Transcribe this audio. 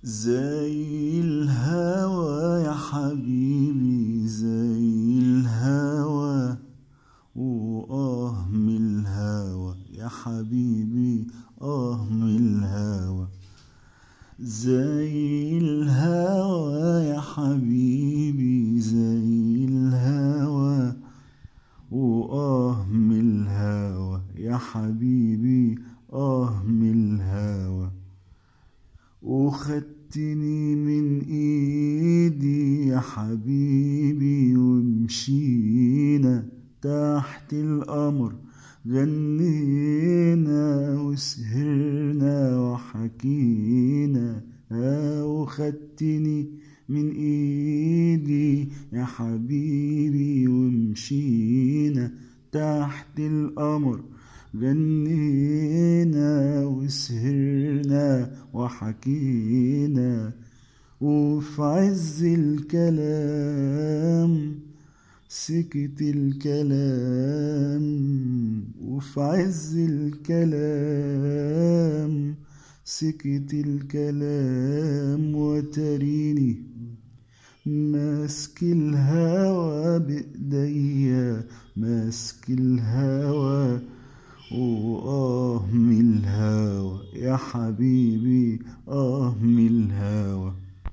زي الهوى يا حبيبي زي الهوى وآه من الهوى يا حبيبي آه من الهوى زي الهوى يا حبيبي زي الهوى وآه من الهوى يا حبيبي آه من الهوى وخدتني من ايدي يا حبيبي ومشينا تحت القمر غنينا وسهرنا وحكينا آه وخدتني من ايدي يا حبيبي ومشينا تحت القمر غنينا وسهرنا وحكينا وفي عز الكلام سكت الكلام وفي عز الكلام سكت الكلام وتريني ماسك الهوى بإيديا ماسك الهوى وآه من الهوى يا حبيبي آه من الهوى